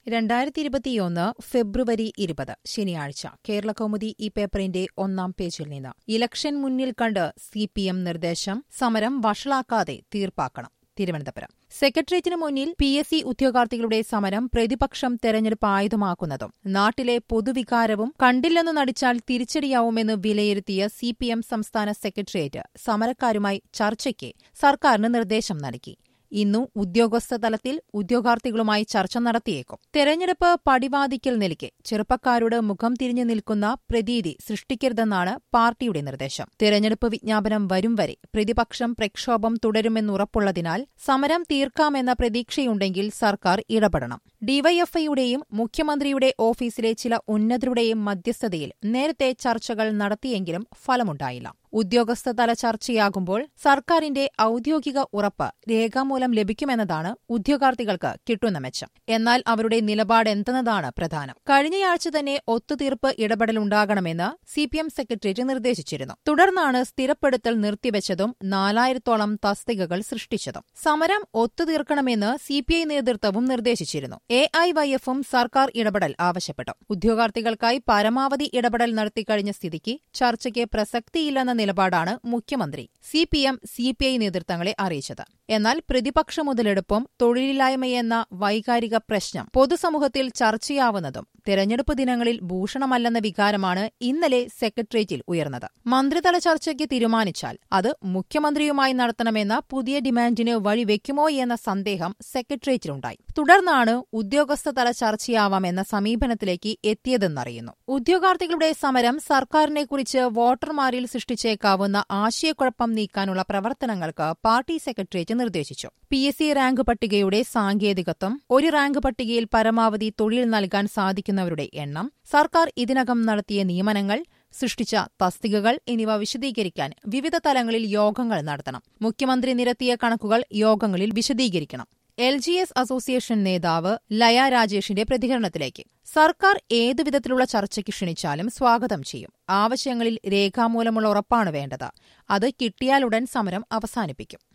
രണ്ടായിരത്തി ഇരുപത്തിയൊന്ന് ഫെബ്രുവരി ഇരുപത് ശനിയാഴ്ച കേരള കൗമുദി ഈ പേപ്പറിന്റെ ഒന്നാം പേജിൽ നിന്ന് ഇലക്ഷൻ മുന്നിൽ കണ്ട് സി പി എം നിർദ്ദേശം സമരം വഷളാക്കാതെ തീർപ്പാക്കണം തിരുവനന്തപുരം സെക്രട്ടേറിയറ്റിന് മുന്നിൽ പി എസ് സി ഉദ്യോഗാർത്ഥികളുടെ സമരം പ്രതിപക്ഷം തെരഞ്ഞെടുപ്പ് ആയുധമാക്കുന്നതും നാട്ടിലെ പൊതുവികാരവും കണ്ടില്ലെന്നു നടിച്ചാൽ തിരിച്ചടിയാവുമെന്ന് വിലയിരുത്തിയ സി പി എം സംസ്ഥാന സെക്രട്ടേറിയറ്റ് സമരക്കാരുമായി ചർച്ചയ്ക്ക് സർക്കാരിന് നിർദ്ദേശം നൽകി ഇന്നു ഉദ്യോഗസ്ഥ തലത്തിൽ ഉദ്യോഗാർത്ഥികളുമായി ചർച്ച നടത്തിയേക്കും തെരഞ്ഞെടുപ്പ് പടിവാദിക്കൽ നിലയ്ക്ക് ചെറുപ്പക്കാരുടെ മുഖം തിരിഞ്ഞു നിൽക്കുന്ന പ്രതീതി സൃഷ്ടിക്കരുതെന്നാണ് പാർട്ടിയുടെ നിർദ്ദേശം തെരഞ്ഞെടുപ്പ് വിജ്ഞാപനം വരും വരെ പ്രതിപക്ഷം പ്രക്ഷോഭം തുടരുമെന്നുറപ്പുള്ളതിനാൽ സമരം തീർക്കാമെന്ന പ്രതീക്ഷയുണ്ടെങ്കിൽ സർക്കാർ ഇടപെടണം ഡിവൈഎഫ്ഐയുടെയും മുഖ്യമന്ത്രിയുടെ ഓഫീസിലെ ചില ഉന്നതരുടെയും മധ്യസ്ഥതയിൽ നേരത്തെ ചർച്ചകൾ നടത്തിയെങ്കിലും ഫലമുണ്ടായില്ല ഉദ്യോഗസ്ഥതല ചർച്ചയാകുമ്പോൾ സർക്കാരിന്റെ ഔദ്യോഗിക ഉറപ്പ് രേഖാമൂലം ലഭിക്കുമെന്നതാണ് ഉദ്യോഗാർത്ഥികൾക്ക് കിട്ടുന്ന മെച്ചം എന്നാൽ അവരുടെ നിലപാടെന്തെന്നതാണ് പ്രധാനം കഴിഞ്ഞയാഴ്ച തന്നെ ഒത്തുതീർപ്പ് ഇടപെടലുണ്ടാകണമെന്ന് സി പി എം സെക്രട്ടേറിയറ്റ് നിർദ്ദേശിച്ചിരുന്നു തുടർന്നാണ് സ്ഥിരപ്പെടുത്തൽ നിർത്തിവെച്ചതും നാലായിരത്തോളം തസ്തികകൾ സൃഷ്ടിച്ചതും സമരം ഒത്തുതീർക്കണമെന്ന് സി പി ഐ നേതൃത്വവും നിർദ്ദേശിച്ചിരുന്നു എ ഐ വൈ എഫും സർക്കാർ ഇടപെടൽ ആവശ്യപ്പെട്ടു ഉദ്യോഗാർത്ഥികൾക്കായി പരമാവധി ഇടപെടൽ നടത്തിക്കഴിഞ്ഞ സ്ഥിതിക്ക് ചർച്ചയ്ക്ക് പ്രസക്തിയില്ലെന്ന നിലപാടാണ് മുഖ്യമന്ത്രി C P M C P I നേതൃത്വങ്ങളെ അറിയിച്ചത് എന്നാൽ പ്രതിപക്ഷ മുതലെടുപ്പും തൊഴിലില്ലായ്മയെന്ന വൈകാരിക പ്രശ്നം പൊതുസമൂഹത്തിൽ ചർച്ചയാവുന്നതും തെരഞ്ഞെടുപ്പ് ദിനങ്ങളിൽ ഭൂഷണമല്ലെന്ന വികാരമാണ് ഇന്നലെ സെക്രട്ടേറിയറ്റിൽ ഉയർന്നത് മന്ത്രിതല ചർച്ചയ്ക്ക് തീരുമാനിച്ചാൽ അത് മുഖ്യമന്ത്രിയുമായി നടത്തണമെന്ന പുതിയ ഡിമാൻഡിന് വഴിവെക്കുമോ എന്ന സന്ദേഹം സെക്രട്ടേറിയറ്റിലുണ്ടായി തുടർന്നാണ് ഉദ്യോഗസ്ഥതല ചർച്ചയാവാമെന്ന സമീപനത്തിലേക്ക് എത്തിയതെന്നറിയുന്നു ഉദ്യോഗാർത്ഥികളുടെ സമരം സർക്കാരിനെക്കുറിച്ച് വോട്ടർമാരിൽ സൃഷ്ടിച്ചേക്കാവുന്ന ആശയക്കുഴപ്പം നീക്കാനുള്ള പ്രവർത്തനങ്ങൾക്ക് പാർട്ടി സെക്രട്ടേറിയറ്റ് നിർദ്ദേശിച്ചു പി എസ് സി റാങ്ക് പട്ടികയുടെ സാങ്കേതികത്വം ഒരു റാങ്ക് പട്ടികയിൽ പരമാവധി തൊഴിൽ നൽകാൻ സാധിക്കുന്നവരുടെ എണ്ണം സർക്കാർ ഇതിനകം നടത്തിയ നിയമനങ്ങൾ സൃഷ്ടിച്ച തസ്തികകൾ എന്നിവ വിശദീകരിക്കാൻ വിവിധ തലങ്ങളിൽ യോഗങ്ങൾ നടത്തണം മുഖ്യമന്ത്രി നിരത്തിയ കണക്കുകൾ യോഗങ്ങളിൽ വിശദീകരിക്കണം എൽ ജി എസ് അസോസിയേഷൻ നേതാവ് ലയ രാജേഷിന്റെ പ്രതികരണത്തിലേക്ക് സർക്കാർ ഏതുവിധത്തിലുള്ള ചർച്ചയ്ക്ക് ക്ഷണിച്ചാലും സ്വാഗതം ചെയ്യും ആവശ്യങ്ങളിൽ രേഖാമൂലമുള്ള ഉറപ്പാണ് വേണ്ടത് അത് കിട്ടിയാലുടൻ സമരം അവസാനിപ്പിക്കും